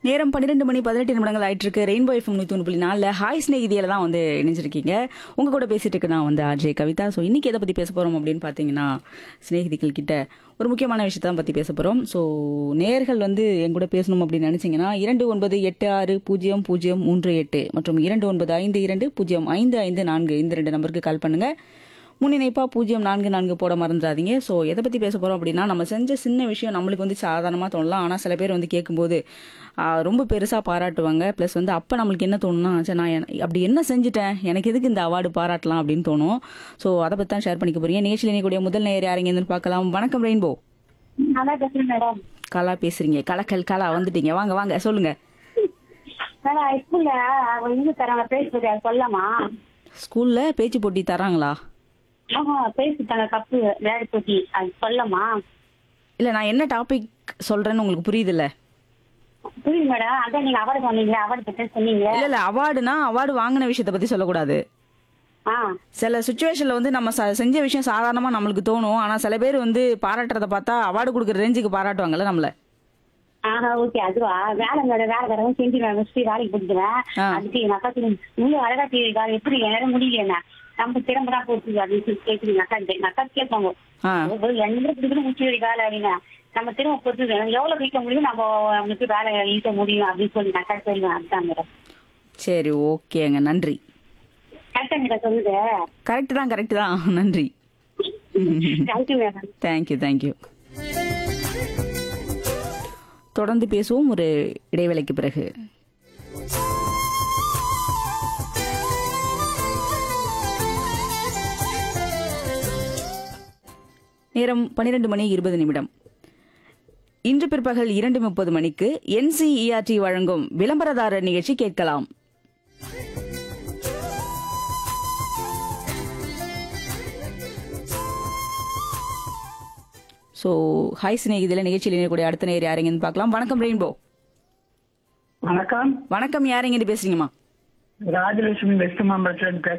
நேரம் பன்னிரெண்டு மணி பதினெட்டு நிமிடங்கள் ஆயிட்டு இருக்கு ரெயின்போ எஃப்எம் நூத்தி ஒன்று புள்ளி நாலுல ஹாய் ஸ்நேகிதியில தான் வந்து இணைஞ்சிருக்கீங்க உங்க கூட பேசிட்டு இருக்கு நான் வந்து அஜய் கவிதா ஸோ இன்னைக்கு எதை பத்தி பேச போறோம் அப்படின்னு பாத்தீங்கன்னா சிநேகிதிகள் கிட்ட ஒரு முக்கியமான விஷயத்தை தான் பத்தி பேச போறோம் ஸோ நேர்கள் வந்து என் கூட பேசணும் அப்படின்னு நினைச்சீங்கன்னா இரண்டு ஒன்பது எட்டு ஆறு பூஜ்ஜியம் பூஜ்ஜியம் மூன்று எட்டு மற்றும் இரண்டு ஒன்பது ஐந்து இரண்டு பூஜ்ஜியம் ஐந்து ஐந்து நான்கு இந்த ரெண்டு நம்பருக்கு கால் பண்ணுங்க முன்னிணைப்பா பூஜ்ஜியம் நான்கு நான்கு போட மறந்துடாதீங்க ஸோ எதை பற்றி பேச போகிறோம் அப்படின்னா நம்ம செஞ்ச சின்ன விஷயம் நம்மளுக்கு வந்து சாதாரணமாக தோணலாம் ஆனால் சில பேர் வந்து கேட்கும்போது ஆ, ரொம்ப பெருசாக பாராட்டுவாங்க ப்ளஸ் வந்து அப்போ நம்மளுக்கு என்ன தோணும்னா சரி நான் என்ன- அப்படி என்ன செஞ்சுட்டேன் எனக்கு எதுக்கு இந்த அவார்டு பாராட்டலாம் அப்படின்னு தோணும் ஸோ அதை பற்றி தான் ஷேர் பண்ணிக்க போறீங்க நிகழ்ச்சியில் இணையக்கூடிய முதல் நேர் யாருங்கன்னு பார்க்கலாம் வணக்கம் ரெயின்போ நல்லா பேசுறேன் மேடம் கலா பேசுறீங்க கலக்கல் கலா வந்துட்டீங்க வாங்க வாங்க சொல்லுங்க மேடம் ஸ்கூல்ல இது தராங்க பேசி போட்டி அது சொல்லலாமா ஸ்கூலில் பேச்சு போட்டி தராங்களா ஆமா பேசி தாங்க கப்பு வேலை போட்டி அது சொல்லலாமா இல்லை நான் என்ன டாபிக் சொல்கிறேன்னு உங்களுக்கு புரியுதுல்ல புரியுது மேடம் அதான் நீங்க அவார்டு சொன்னீங்களே அவார்டு பத்தி சொன்னீங்க இல்லை இல்லை அவார்டுனா அவார்டு வாங்கின விஷயத்தை பற்றி சொல்லக்கூடாது ஆ சில சுச்சுவேஷன்ல வந்து நம்ம ச- செஞ்ச விஷயம் சாதாரணமா நம்மளுக்கு தோணும் ஆனா சில பேர் வந்து பாராட்டுறத பார்த்தா அவார்டு கொடுக்குற ரேஞ்சுக்கு பாராட்டுவாங்கல்ல நம்மள ஆஹா ஓகே அதுவா வேலை மேடம் வேலை தரவும் செஞ்சு நான் முடிச்சுட்டு வேலைக்கு போட்டுக்கிறேன் ஆ. அதுக்கு எங்க அக்கா சொல்லி நீங்க அழகா தெரியுதா எப்படி என்னால முடியல நம்ம திறமை தான் போச்சு அப்படின்னு சொல்லி கேட்குறீங்க எங்க அக்கா கிட்ட. எங்க அக்கா கேட்பாங்க ஆ எந்த பிடிக்கணும் முடிச்சு வைக்க வேலை அப்படின்னா நம்ம திரும்ப பொறுத்து எவ்வளவு வைக்க முடியும் நம்ம அவங்களுக்கு வேலை ஈட்ட முடியும் அப்படின்னு சொல்லி நான் அக்கா சொல்லுவேன் அதுதான் மேடம் சரி ஓகேங்க நன்றி கரெக்டா மேடம் சொல்லுது கரெக்ட் தான் கரெக்ட் தான் நன்றி தேங்க்யூ மேடம் தேங்க்யூ தேங்க்யூ தொடர்ந்து பேசுவோம் ஒரு இடைவேளைக்கு பிறகு நேரம் பன்னிரண்டு மணி இருபது நிமிடம் இன்று பிற்பகல் இரண்டு முப்பது மணிக்கு என்சிஇஆர்டி வழங்கும் விளம்பரதாரர் நிகழ்ச்சி கேட்கலாம் ஸோ ஹாய் சிநேகிதில் நிகழ்ச்சியில் இணையக்கூடிய அடுத்த நேர் யாருங்கன்னு பார்க்கலாம் வணக்கம் ரெயின்போ வணக்கம் வணக்கம் யாருங்கன்னு பேசுறீங்கம்மா ராஜலட்சுமி வெஸ்ட் மாம்பலத்துல